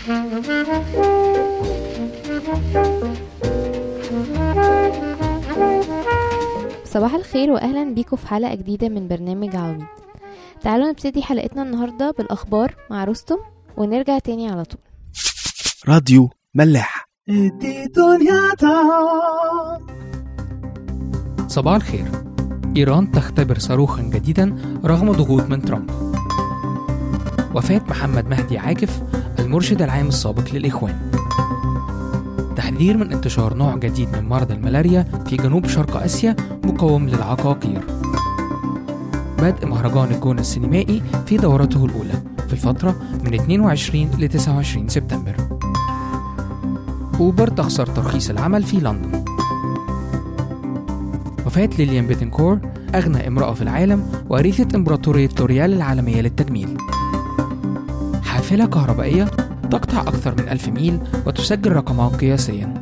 صباح الخير واهلا بيكم في حلقه جديده من برنامج عواميد تعالوا نبتدي حلقتنا النهارده بالاخبار مع رستم ونرجع تاني على طول راديو ملاح صباح الخير إيران تختبر صاروخا جديدا رغم ضغوط من ترامب وفاة محمد مهدي عاكف المرشد العام السابق للإخوان تحذير من انتشار نوع جديد من مرض الملاريا في جنوب شرق آسيا مقاوم للعقاقير بدء مهرجان الجونة السينمائي في دورته الأولى في الفترة من 22 ل 29 سبتمبر أوبر تخسر ترخيص العمل في لندن وفاة ليليان بيتنكور أغنى امرأة في العالم وريثة إمبراطورية لوريال العالمية للتجميل حافلة كهربائية تقطع أكثر من ألف ميل وتسجل رقمها قياسيا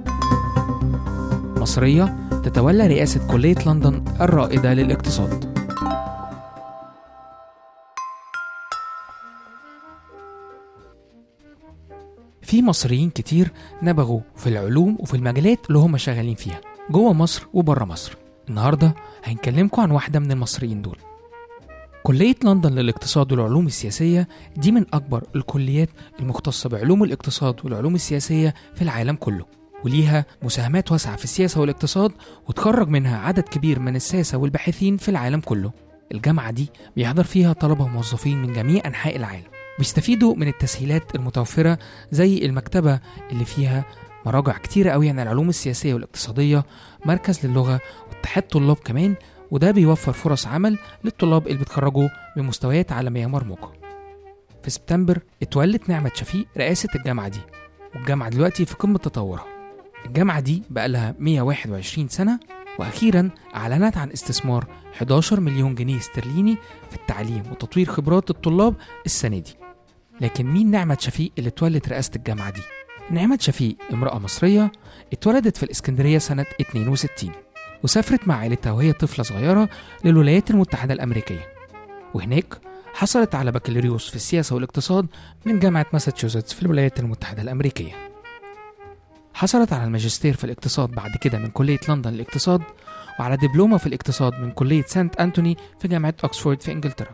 مصرية تتولى رئاسة كلية لندن الرائدة للاقتصاد في مصريين كتير نبغوا في العلوم وفي المجالات اللي هم شغالين فيها جوه مصر وبره مصر النهارده هنكلمكم عن واحدة من المصريين دول كلية لندن للاقتصاد والعلوم السياسية دي من أكبر الكليات المختصة بعلوم الاقتصاد والعلوم السياسية في العالم كله وليها مساهمات واسعة في السياسة والاقتصاد وتخرج منها عدد كبير من الساسة والباحثين في العالم كله الجامعة دي بيحضر فيها طلبة وموظفين من جميع أنحاء العالم بيستفيدوا من التسهيلات المتوفرة زي المكتبة اللي فيها مراجع كتيرة قوي عن العلوم السياسية والاقتصادية مركز للغة واتحاد طلاب كمان وده بيوفر فرص عمل للطلاب اللي بيتخرجوا بمستويات عالمية مرموقة في سبتمبر اتولت نعمة شفيق رئاسة الجامعة دي والجامعة دلوقتي في قمة تطورها الجامعة دي بقالها 121 سنة وأخيرا أعلنت عن استثمار 11 مليون جنيه استرليني في التعليم وتطوير خبرات الطلاب السنة دي لكن مين نعمة شفيق اللي اتولت رئاسة الجامعة دي؟ نعمة شفيق امرأة مصرية اتولدت في الإسكندرية سنة 62 وسافرت مع عائلتها وهي طفلة صغيرة للولايات المتحدة الأمريكية وهناك حصلت على بكالوريوس في السياسة والاقتصاد من جامعة ماساتشوستس في الولايات المتحدة الأمريكية حصلت على الماجستير في الاقتصاد بعد كده من كلية لندن للاقتصاد وعلى دبلومة في الاقتصاد من كلية سانت أنتوني في جامعة أكسفورد في إنجلترا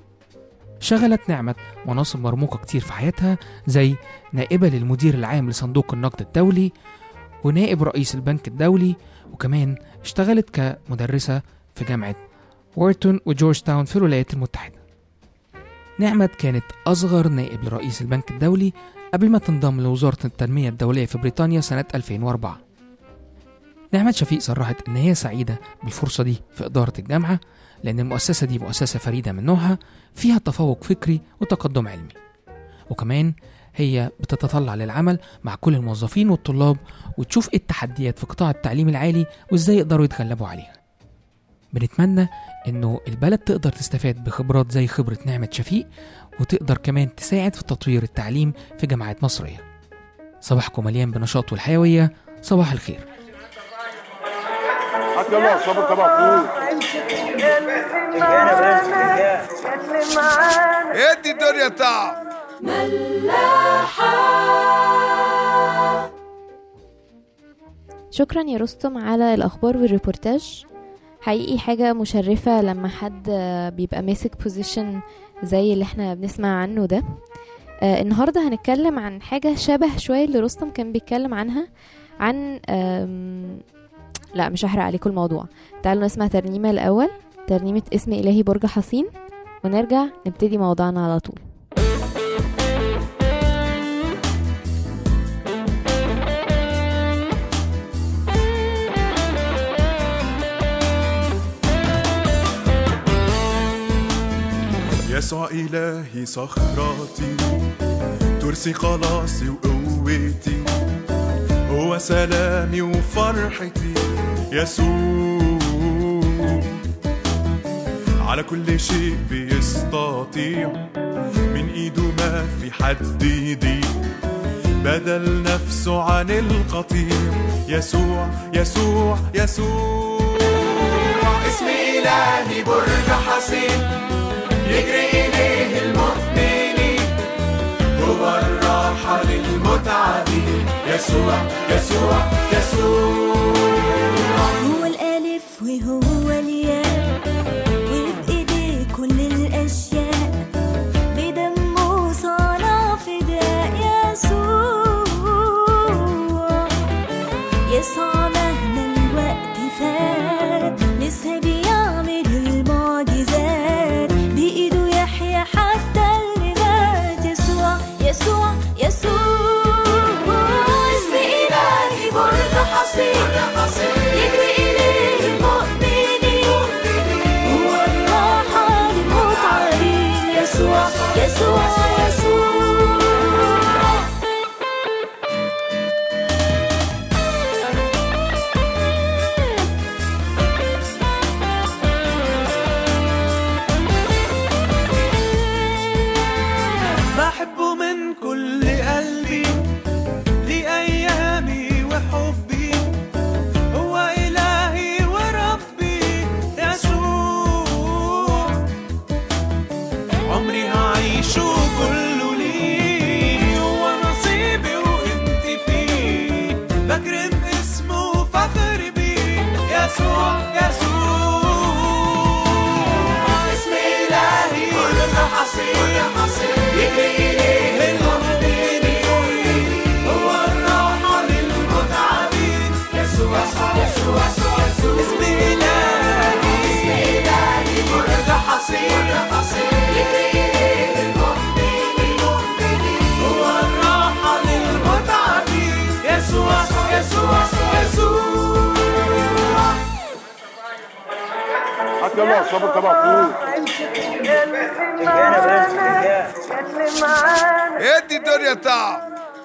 شغلت نعمة مناصب مرموقة كتير في حياتها زي نائبة للمدير العام لصندوق النقد الدولي ونائب رئيس البنك الدولي وكمان اشتغلت كمدرسة في جامعة وورتون وجورج تاون في الولايات المتحدة نعمت كانت أصغر نائب لرئيس البنك الدولي قبل ما تنضم لوزارة التنمية الدولية في بريطانيا سنة 2004 نعمة شفيق صرحت إن هي سعيدة بالفرصة دي في إدارة الجامعة لأن المؤسسة دي مؤسسة فريدة من نوعها فيها تفوق فكري وتقدم علمي وكمان هي بتتطلع للعمل مع كل الموظفين والطلاب وتشوف ايه التحديات في قطاع التعليم العالي وازاي يقدروا يتغلبوا عليها بنتمنى انه البلد تقدر تستفاد بخبرات زي خبرة نعمة شفيق وتقدر كمان تساعد في تطوير التعليم في جامعات مصرية صباحكم مليان بنشاط والحيوية صباح الخير هات يلا صبر طبق فول ادي الدنيا تعب شكرا يا رستم على الأخبار والريبورتاج حقيقي حاجة مشرفة لما حد بيبقى ماسك بوزيشن زي اللي احنا بنسمع عنه ده آه النهاردة هنتكلم عن حاجة شبه شوية اللي رستم كان بيتكلم عنها عن آم، لا مش هحرق عليكم الموضوع تعالوا نسمع ترنيمة الأول ترنيمة اسم إلهي برج حصين ونرجع نبتدي موضوعنا على طول يسوع إلهي صخرتي ترسي خلاصي وقوتي هو سلامي وفرحتي يسوع على كل شيء بيستطيع من ايده ما في حد يضيق بدل نفسه عن القطيع يسوع يسوع يسوع اسم إلهي برج حصين يجري إليه المؤمنين هو الراحة للمؤمنين يسوع يسوع يسوع هو الألف وهو الياء وبإيديه كل الأشياء بدمه صنع فداء يسوع يسوع مهما الوقت فات لسه بيعمل المعجزات بإيده يحيى حتى اللي مات يسوع يسوع يسوع اسم إلهي برج حصين يجري إليه المؤمنين هو الراحة للمتعبين يسوع يسوع يسوع بحبه من كل قلبي لأيامي وحبي هو إلهي وربي يسوع عمري هعيشه كله ليه هو نصيبي وانت فيه بكرم اسمه وفخر بيه يسوع يسوع اسم إلهي كل حصين يجري إليه المؤمنين هو الراحة للمتعبين يسوع يسوع يسوع يسوع يسوع اسم إلهي اسم إلهي كل حصين يجري إليه المؤمنين هو الراحة للمتعبين يسوع يسوع يسوع حتى يلا صبر تبع فوق ادي الدنيا تعب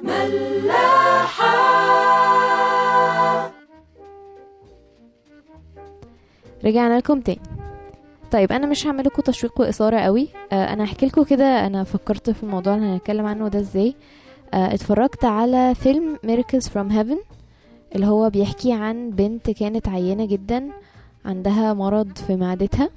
رجعنا لكم تاني طيب انا مش هعمل لكم تشويق واثاره قوي آه انا هحكي لكم كده انا فكرت في الموضوع اللي هنتكلم عنه ده ازاي آه اتفرجت على فيلم Miracles from Heaven اللي هو بيحكي عن بنت كانت عيانة جدا عندها مرض في معدتها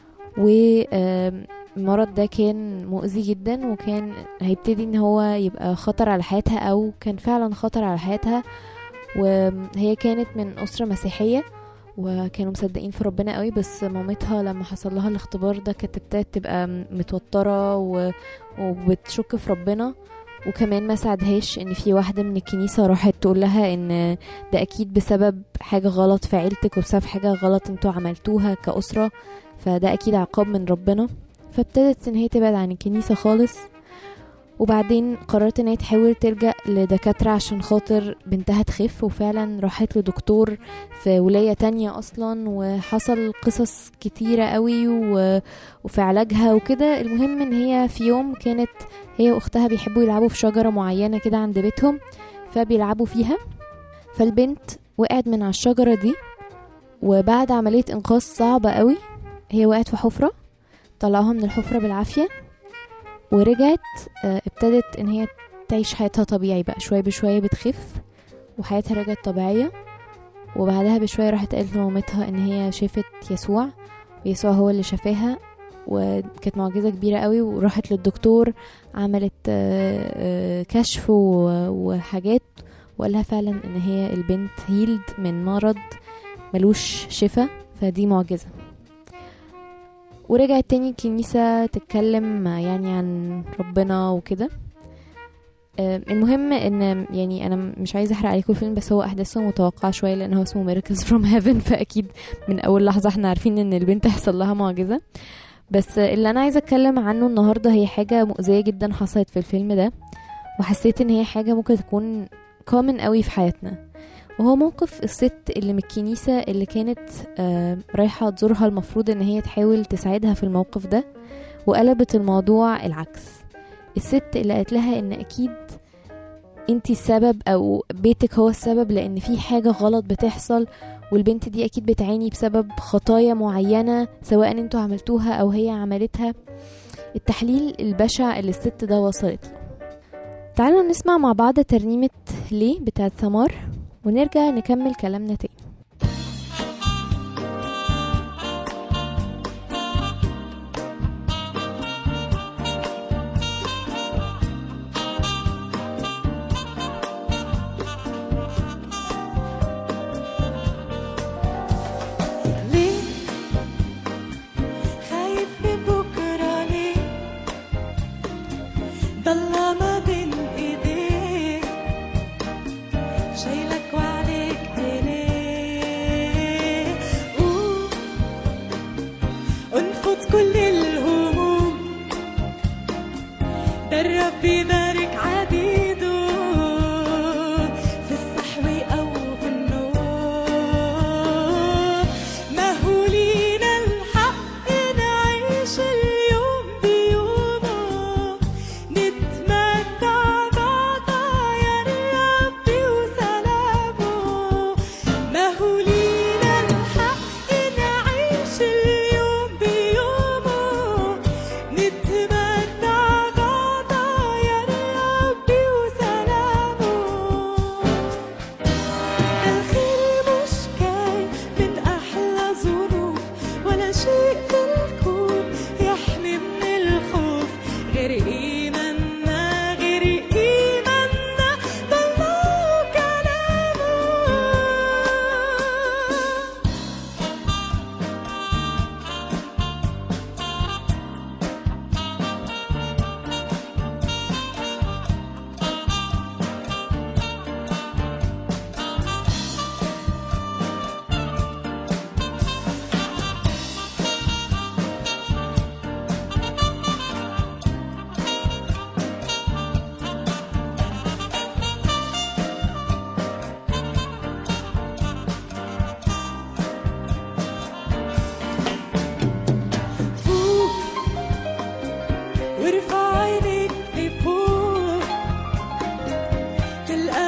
والمرض ده كان مؤذي جدا وكان هيبتدي ان هو يبقى خطر على حياتها او كان فعلا خطر على حياتها وهي كانت من أسرة مسيحية وكانوا مصدقين في ربنا قوي بس مامتها لما حصل لها الاختبار ده كانت ابتدت تبقى متوترة و... وبتشك في ربنا وكمان ما ساعدهاش ان في واحدة من الكنيسة راحت تقول لها ان ده اكيد بسبب حاجة غلط في عيلتك وبسبب حاجة غلط انتوا عملتوها كأسرة فده اكيد عقاب من ربنا فابتدت ان هي تبعد عن الكنيسة خالص وبعدين قررت ان هي تحاول تلجأ لدكاترة عشان خاطر بنتها تخف وفعلا راحت لدكتور في ولاية تانية اصلا وحصل قصص كتيرة قوي و... وفي علاجها وكده المهم ان هي في يوم كانت هي واختها بيحبوا يلعبوا في شجرة معينة كده عند بيتهم فبيلعبوا فيها فالبنت وقعت من على الشجرة دي وبعد عملية انقاذ صعبة قوي هي وقعت في حفرة طلعوها من الحفرة بالعافية ورجعت آه، ابتدت ان هي تعيش حياتها طبيعي بقى شوية بشوية بتخف وحياتها رجعت طبيعية وبعدها بشوية راحت قالت لمامتها ان هي شافت يسوع ويسوع هو اللي شافاها وكانت معجزة كبيرة قوي وراحت للدكتور عملت آه، آه، كشف و- وحاجات وقالها فعلا ان هي البنت هيلد من مرض ملوش شفا فدي معجزة ورجعت تاني الكنيسة تتكلم يعني عن ربنا وكده آه، المهم ان يعني انا مش عايزه احرق عليكم الفيلم بس هو احداثه متوقعه شويه لان هو اسمه ميراكلز فروم هيفن فاكيد من اول لحظه احنا عارفين ان البنت هيحصل لها معجزه بس اللي انا عايزه اتكلم عنه النهارده هي حاجه مؤذيه جدا حصلت في الفيلم ده وحسيت ان هي حاجه ممكن تكون كومن قوي في حياتنا وهو موقف الست اللي من الكنيسة اللي كانت آه، رايحة تزورها المفروض ان هي تحاول تساعدها في الموقف ده وقلبت الموضوع العكس الست اللي قالت لها ان اكيد انتي السبب او بيتك هو السبب لان في حاجة غلط بتحصل والبنت دي اكيد بتعاني بسبب خطايا معينة سواء انتوا عملتوها او هي عملتها التحليل البشع اللي الست ده وصلت له تعالوا نسمع مع بعض ترنيمة ليه بتاعت سمار ونرجع نكمل كلامنا تاني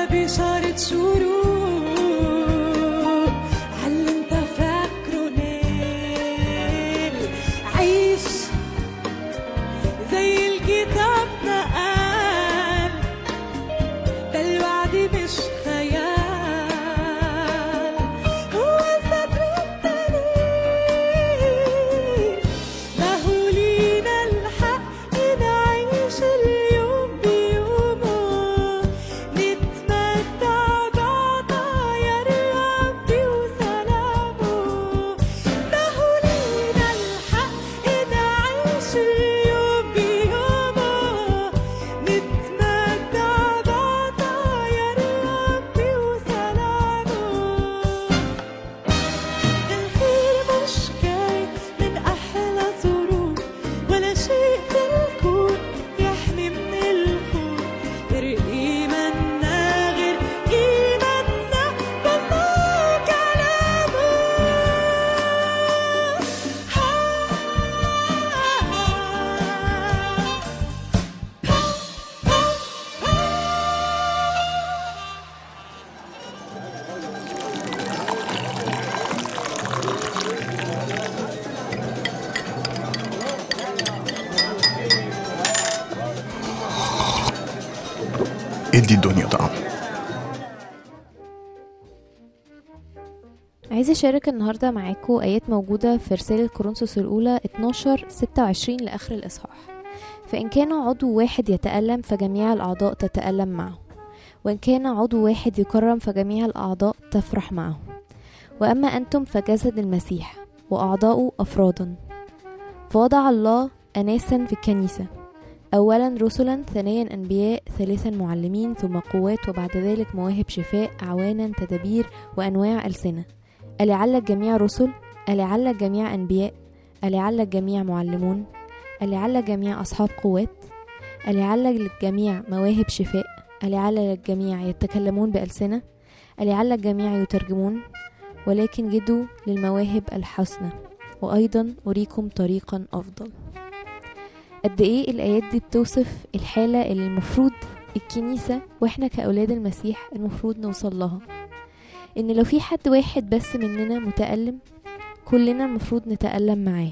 بشارة شروق عاللي انت فاكره نيل عيش زي الكتاب ما قال ده الوعد مش خيال هو ستر التاريخ ما هو لينا الحق نعيش اليوم بيومه نتمتع بعطايا الرب وسلامه ما هو لينا الحق نعيش اليوم بيومه نتمتع بعطايا الرب وسلامه الخير مش جاي من أحلى ظروف ولا شيء في الكون يحمي من الخوف غير إيماننا غير إيماننا بالله كلامه ادي الدنيا طعم عايزة أشارك النهاردة معاكم آيات موجودة في رسالة كورنثوس الأولى 12 26 لآخر الإصحاح فإن كان عضو واحد يتألم فجميع الأعضاء تتألم معه وإن كان عضو واحد يكرم فجميع الأعضاء تفرح معه وأما أنتم فجسد المسيح وأعضاؤه أفرادا فوضع الله أناسا في الكنيسة أولا رسلا ثانيا أنبياء ثالثا معلمين ثم قوات وبعد ذلك مواهب شفاء أعوانا تدابير وأنواع ألسنة ألعل الجميع رسل ألعل الجميع أنبياء ألعل الجميع معلمون ألعل الجميع أصحاب قوات ألعل الجميع مواهب شفاء ألعل الجميع يتكلمون بألسنة ألعل الجميع يترجمون ولكن جدوا للمواهب الحسنى وأيضا أريكم طريقا أفضل قد إيه الآيات دي بتوصف الحالة اللي المفروض الكنيسة وإحنا كأولاد المسيح المفروض نوصل لها إن لو في حد واحد بس مننا متألم كلنا المفروض نتألم معاه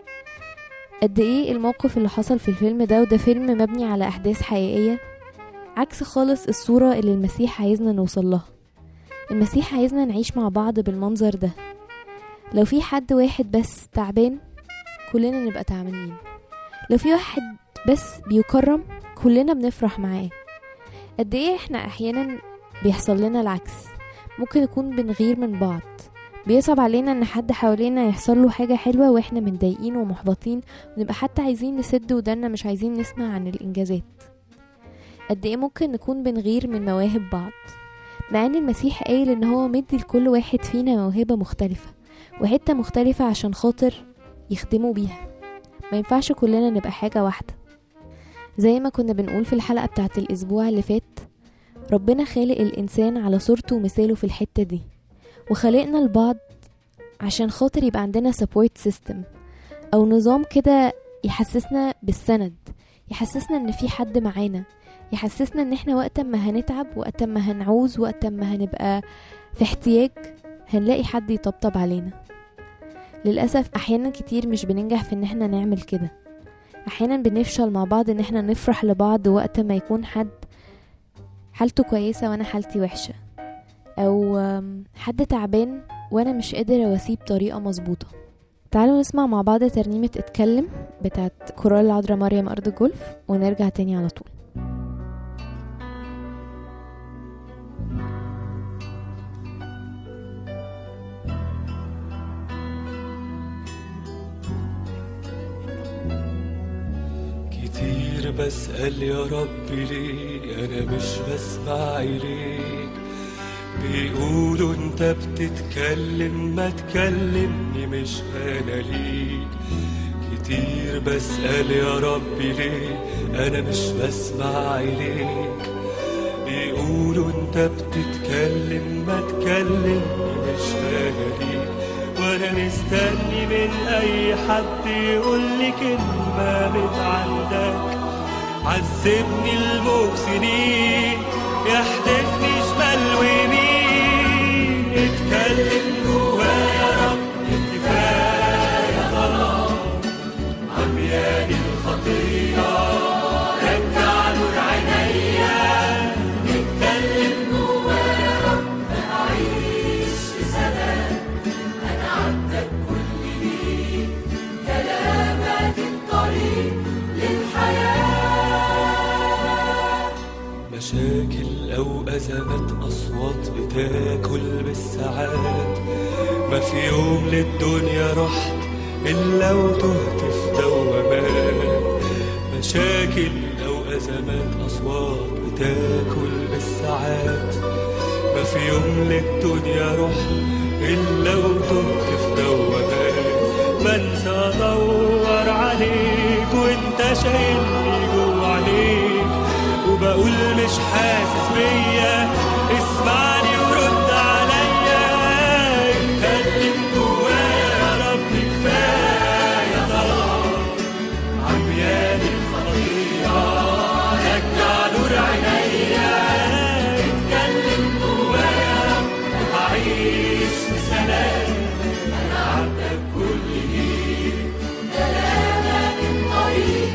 قد ايه الموقف اللي حصل في الفيلم ده وده فيلم مبني على أحداث حقيقية عكس خالص الصورة اللي المسيح عايزنا نوصل لها المسيح عايزنا نعيش مع بعض بالمنظر ده لو في حد واحد بس تعبان كلنا نبقى تعبانين لو في واحد بس بيكرم كلنا بنفرح معاه قد ايه احنا احيانا بيحصل لنا العكس ممكن نكون بنغير من بعض بيصعب علينا ان حد حوالينا يحصل له حاجة حلوة واحنا متضايقين ومحبطين ونبقى حتى عايزين نسد ودنا مش عايزين نسمع عن الانجازات قد ايه ممكن نكون بنغير من مواهب بعض مع ان المسيح قايل ان هو مدي لكل واحد فينا موهبة مختلفة وحتة مختلفة عشان خاطر يخدموا بيها ما ينفعش كلنا نبقى حاجة واحدة زي ما كنا بنقول في الحلقة بتاعت الأسبوع اللي فات ربنا خالق الإنسان على صورته ومثاله في الحتة دي وخلقنا البعض عشان خاطر يبقى عندنا support system أو نظام كده يحسسنا بالسند يحسسنا ان في حد معانا يحسسنا ان احنا وقت ما هنتعب وقت ما هنعوز وقت ما هنبقى في احتياج هنلاقي حد يطبطب علينا للأسف أحيانا كتير مش بننجح في ان احنا نعمل كده أحيانا بنفشل مع بعض ان احنا نفرح لبعض وقت ما يكون حد حالته كويسة وانا حالتي وحشة او آم، حد تعبان وانا مش قادر اواسيه بطريقة مظبوطة تعالوا نسمع مع بعض ترنيمة اتكلم بتاعت كورال العذراء مريم أرض الجولف ونرجع تاني على طول كتير بسأل يا رب ليه أنا مش بسمع إليك بيقولوا أنت بتتكلم ما تكلمني مش أنا ليك كتير بسأل يا رب ليه أنا مش بسمع إليك بيقولوا أنت بتتكلم ما تكلمني مش أنا ليك وانا مستني من اي حد يقول لي كلمه من عندك عذبني الموج سنين يحدفني مشاكل أو أزمات أصوات بتاكل بالساعات ما في يوم للدنيا رحت إلا وتهت في دوامات مشاكل أو أزمات أصوات بتاكل بالساعات ما في يوم للدنيا رحت إلا وتهت في دوامات بنسى أدور عليك وأنت شايلني جوا عليك وبقول مش حاسس بيا اسمعني ورد عليا اتكلم جوايا يا رب كفايه ظلام عميان الخطيه رجع نور عينيا اتكلم جوايا يا رب هعيش في سلام انا عبدك كل جيل كلامك الطريق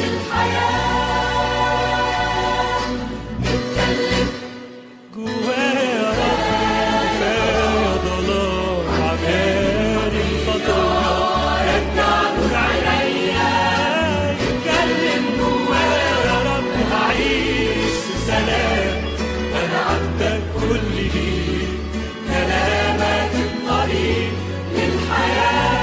للحياه اتكلم جوايا يا رب كفايه ظلام عميان الخطيه رجع نور عينيا اتكلم جوايا يا رب هعيش في سلام انا عبدك كل جيل كلامك الطريق للحياه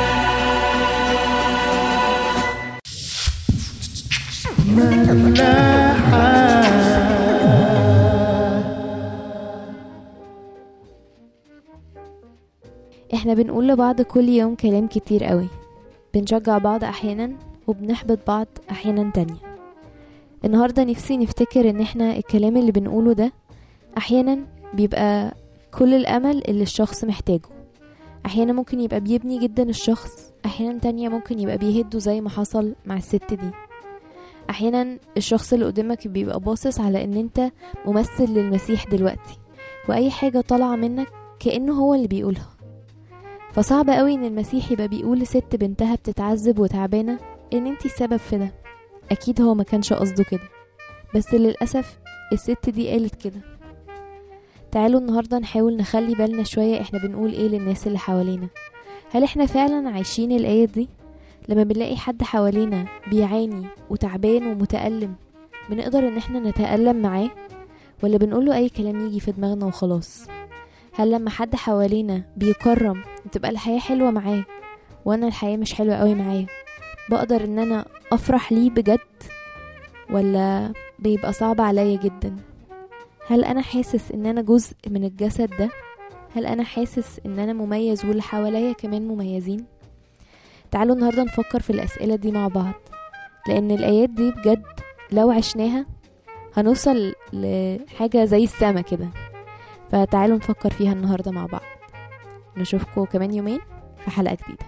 احنا بنقول لبعض كل يوم كلام كتير قوي بنشجع بعض احيانا وبنحبط بعض احيانا تانية النهاردة نفسي نفتكر ان احنا الكلام اللي بنقوله ده احيانا بيبقى كل الامل اللي الشخص محتاجه احيانا ممكن يبقى بيبني جدا الشخص احيانا تانية ممكن يبقى بيهده زي ما حصل مع الست دي احيانا الشخص اللي قدامك بيبقى باصص على ان انت ممثل للمسيح دلوقتي واي حاجة طالعة منك كأنه هو اللي بيقولها فصعب قوي ان المسيح يبقى بيقول لست بنتها بتتعذب وتعبانة ان انتي السبب في ده اكيد هو ما كانش قصده كده بس للأسف الست دي قالت كده تعالوا النهاردة نحاول نخلي بالنا شوية احنا بنقول ايه للناس اللي حوالينا هل احنا فعلا عايشين الآية دي لما بنلاقي حد حوالينا بيعاني وتعبان ومتألم بنقدر ان احنا نتألم معاه ولا بنقوله اي كلام يجي في دماغنا وخلاص هل لما حد حوالينا بيكرم وتبقى الحياة حلوة معاه وانا الحياة مش حلوة قوي معاه بقدر ان انا افرح ليه بجد ولا بيبقى صعب عليا جدا هل انا حاسس ان انا جزء من الجسد ده هل انا حاسس ان انا مميز واللي حواليا كمان مميزين تعالوا النهارده نفكر في الاسئله دي مع بعض لان الايات دي بجد لو عشناها هنوصل لحاجه زي السما كده فتعالوا نفكر فيها النهارده مع بعض نشوفكم كمان يومين في حلقه جديده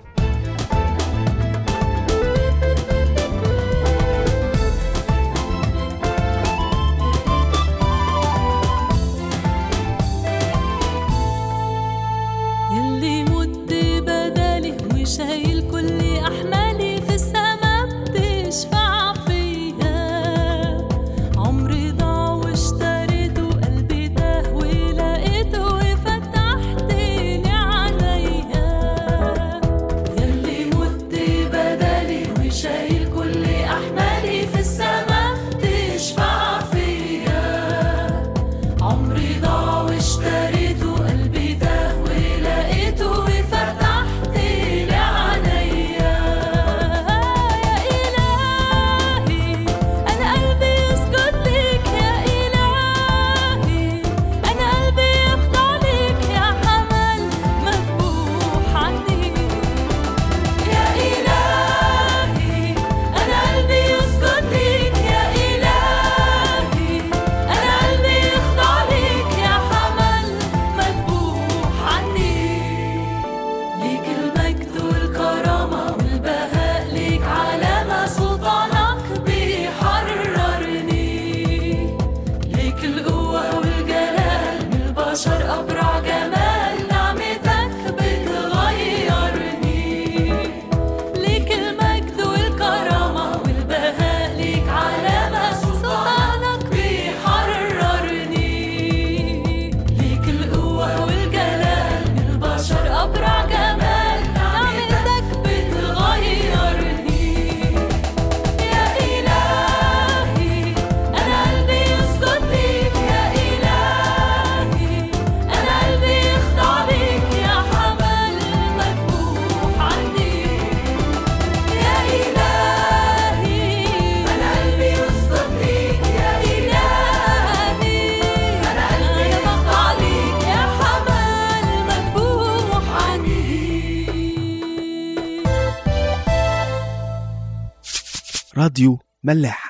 يلي مت بدالي وشايل كل احمالي في السما بتشفع فيا عمري ضاع واشتريته قلبي تاه ولقيته وفتحت لي عليا يلي مت بدالي وشايل كل احمالي في السما بتشفع فيا عمري ضاع واشتريته قلبي تاه ولقيته وفتحت لي عينيا يا إلهي أنا قلبي يسجد ليك يا إلهي أنا قلبي يخضع ليك يا حمل مذبوح عني يا إلهي أنا قلبي يسجد ليك يا إلهي أنا قلبي يخضع ليك يا حمل مذبوح عني ليك المجد والكرامة والبهاء ليك علامة سلطانك بيحررني ليك القوة والجلال من البشر أبرع جمال نعمتك بتغيرني ليك المجد والكرامة والبهاء ليك علامة سلطانك بيحررني ليك القوة والجلال من البشر أبرع جمال نعمتك بتغيرني يا إلهي أنا قلبي يسجد ليك يا راديو ملاح